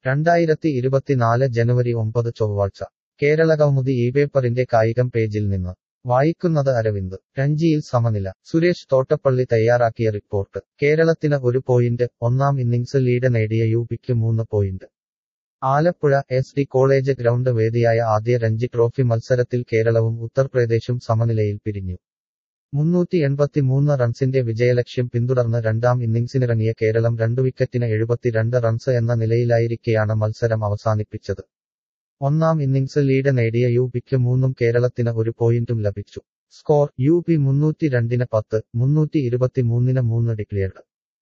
രണ്ടായിരത്തി ഇരുപത്തിനാല് ജനുവരി ഒമ്പത് ചൊവ്വാഴ്ച കേരളകൗമുദി ഈ പേപ്പറിന്റെ കായികം പേജിൽ നിന്ന് വായിക്കുന്നത് അരവിന്ദ് രഞ്ജിയിൽ സമനില സുരേഷ് തോട്ടപ്പള്ളി തയ്യാറാക്കിയ റിപ്പോർട്ട് കേരളത്തിന് ഒരു പോയിന്റ് ഒന്നാം ഇന്നിംഗ്സ് ലീഡ് നേടിയ യു പിക്ക് മൂന്ന് point Alappuzha S D college ground വേദിയായ ആദ്യ രഞ്ജി ട്രോഫി മത്സരത്തിൽ കേരളവും ഉത്തർപ്രദേശും സമനിലയിൽ പിരിഞ്ഞു മുന്നൂറ്റി എൺപത്തിമൂന്ന് റൺസിന്റെ വിജയലക്ഷ്യം പിന്തുടർന്ന് രണ്ടാം ഇന്നിംഗ്സിനിറങ്ങിയ കേരളം രണ്ടു വിക്കറ്റിന് എഴുപത്തിരണ്ട് റൺസ് എന്ന നിലയിലായിരിക്കെയാണ് മത്സരം അവസാനിപ്പിച്ചത് ഒന്നാം ഇന്നിംഗ്സ് ലീഡ് നേടിയ യു പിക്ക് മൂന്നും കേരളത്തിന് ഒരു പോയിന്റും ലഭിച്ചു സ്കോർ യു പി മുന്നൂറ്റി രണ്ടിന് പത്ത് മുന്നൂറ്റി ഇരുപത്തിമൂന്നിന് മൂന്ന് ഡിക്ലിയർഡ്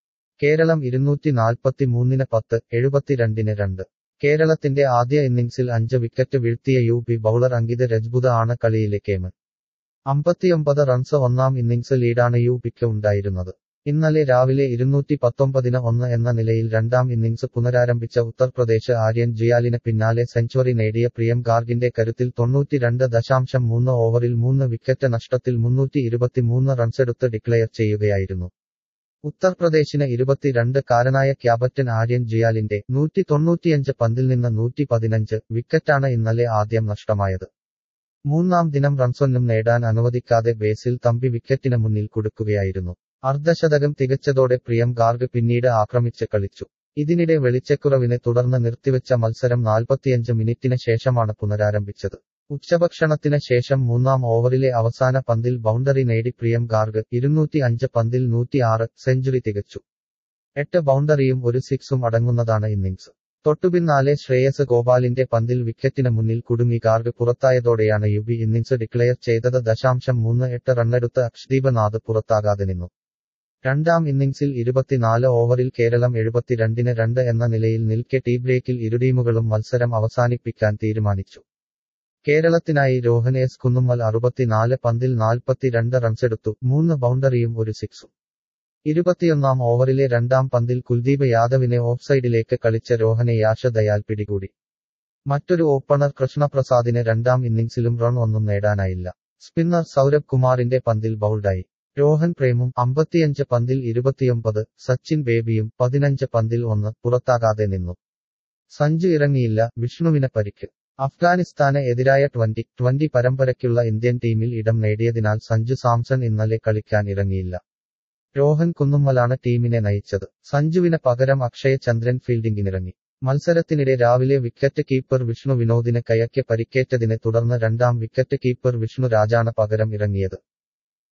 കേരളം ഇരുന്നൂറ്റി നാൽപ്പത്തി മൂന്നിന് പത്ത് എഴുപത്തിരണ്ടിന് രണ്ട് കേരളത്തിന്റെ ആദ്യ ഇന്നിംഗ്സിൽ അഞ്ച് വിക്കറ്റ് വീഴ്ത്തിയ U P bowler Ankit Rajput ആണ് കളിയിലെ കേമൻ അമ്പത്തിയൊമ്പത് റൺസ് ഒന്നാം ഇന്നിംഗ്സ് ലീഡാണ് യു പിക്ക് ഉണ്ടായിരുന്നത് ഇന്നലെ രാവിലെ ഇരുന്നൂറ്റി പത്തൊമ്പതിന് ഒന്ന് എന്ന നിലയിൽ രണ്ടാം ഇന്നിംഗ്സ് പുനരാരംഭിച്ച ഉത്തർപ്രദേശ് ആര്യൻ ജിയാലിന് പിന്നാലെ സെഞ്ചുറി നേടിയ പ്രിയം ഗാർഗിന്റെ കരുത്തിൽ തൊണ്ണൂറ്റിരണ്ട് ദശാംശം മൂന്ന് ഓവറിൽ മൂന്ന് വിക്കറ്റ് നഷ്ടത്തിൽ മുന്നൂറ്റി ഇരുപത്തിമൂന്ന് റൺസെടുത്ത് ഡിക്ലെയർ ചെയ്യുകയായിരുന്നു ഉത്തർപ്രദേശിന് ഇരുപത്തിരണ്ട് കാരനായ ക്യാപ്റ്റൻ ആര്യൻ ജിയാലിന്റെ നൂറ്റി തൊണ്ണൂറ്റിയഞ്ച് പന്തിൽ നിന്ന് നൂറ്റി പതിനഞ്ച് വിക്കറ്റാണ് ഇന്നലെ ആദ്യം നഷ്ടമായത് മൂന്നാം ദിനം റൺസൊന്നും നേടാൻ അനുവദിക്കാതെ ബേസിൽ തമ്പി വിക്കറ്റിന് മുന്നിൽ കൊടുക്കുകയായിരുന്നു അർദ്ധശതകം തികച്ചതോടെ പ്രിയം ഗാർഗ് പിന്നീട് ആക്രമിച്ച് കളിച്ചു ഇതിനിടെ വെളിച്ചക്കുറവിനെ തുടർന്ന് നിർത്തിവെച്ച മത്സരം നാൽപ്പത്തിയഞ്ച് മിനിറ്റിന് ശേഷമാണ് പുനരാരംഭിച്ചത് ഉച്ചഭക്ഷണത്തിന് ശേഷം മൂന്നാം ഓവറിലെ അവസാന പന്തിൽ ബൗണ്ടറി നേടി പ്രിയം ഗാർഗ് ഇരുന്നൂറ്റി അഞ്ച് പന്തിൽ നൂറ്റിയാറ് സെഞ്ചുറി തികച്ചു എട്ട് ബൗണ്ടറിയും ഒരു സിക്സും അടങ്ങുന്നതാണ് ഇന്നിംഗ്സ് തൊട്ടുപിന്നാലെ ശ്രേയസ് ഗോപാലിന്റെ പന്തിൽ വിക്കറ്റിന് മുന്നിൽ കുടുങ്ങി ഗാർഗ് പുറത്തായതോടെയാണ് യുബി ഇന്നിംഗ്സ് ഡിക്ലെയർ ചെയ്തത് ദശാംശം മൂന്ന് എട്ട് റണ്ണെടുത്ത് അക്ഷദീപ് നാഥ് പുറത്താകാതെ നിന്നു രണ്ടാം ഇന്നിംഗ്സിൽ ഇരുപത്തിനാല് ഓവറിൽ കേരളം എഴുപത്തിരണ്ടിന് രണ്ട് എന്ന നിലയിൽ നിൽക്കെ ടീ ബ്രേക്കിൽ ഇരു ടീമുകളും മത്സരം അവസാനിപ്പിക്കാൻ തീരുമാനിച്ചു കേരളത്തിനായി രോഹൻ എസ് കുന്നുമ്മൽ അറുപത്തിനാല് പന്തിൽ നാൽപ്പത്തിരണ്ട് റൺസെടുത്തു മൂന്ന് ബൗണ്ടറിയും ഒരു സിക്സും ഇരുപത്തിയൊന്നാം ഓവറിലെ രണ്ടാം പന്തിൽ കുൽദീപ് യാദവിനെ ഓഫ്സൈഡിലേക്ക് കളിച്ച രോഹനെ യാഷ ദയാൽ പിടികൂടി മറ്റൊരു ഓപ്പണർ കൃഷ്ണപ്രസാദിന് രണ്ടാം ഇന്നിംഗ്സിലും റൺ ഒന്നും നേടാനായില്ല സ്പിന്നർ സൗരഭ് കുമാറിന്റെ പന്തിൽ ബൗൾഡായി രോഹൻ പ്രേമും അമ്പത്തിയഞ്ച് പന്തിൽ ഇരുപത്തിയൊമ്പത് സച്ചിൻ ബേബിയും പതിനഞ്ച് പന്തിൽ ഒന്ന് പുറത്താകാതെ നിന്നു സഞ്ജു ഇറങ്ങിയില്ല വിഷ്ണുവിന് പരിക്ക് അഫ്ഗാനിസ്ഥാന് എതിരായ ട്വന്റി ട്വന്റി പരമ്പരയ്ക്കുള്ള ഇന്ത്യൻ ടീമിൽ ഇടം നേടിയതിനാൽ സഞ്ജു സാംസൺ ഇന്നലെ കളിക്കാൻ ഇറങ്ങിയില്ല രോഹൻ കുന്നുമ്മലാണ് ടീമിനെ നയിച്ചത് സഞ്ജുവിന് പകരം അക്ഷയ ചന്ദ്രൻ ഫീൽഡിംഗിനിറങ്ങി മത്സരത്തിനിടെ രാവിലെ വിക്കറ്റ് കീപ്പർ വിഷ്ണു വിനോദിന് കയയ്ക്ക് പരിക്കേറ്റതിനെ തുടർന്ന് രണ്ടാം വിക്കറ്റ് കീപ്പർ വിഷ്ണു രാജാണ് പകരം ഇറങ്ങിയത്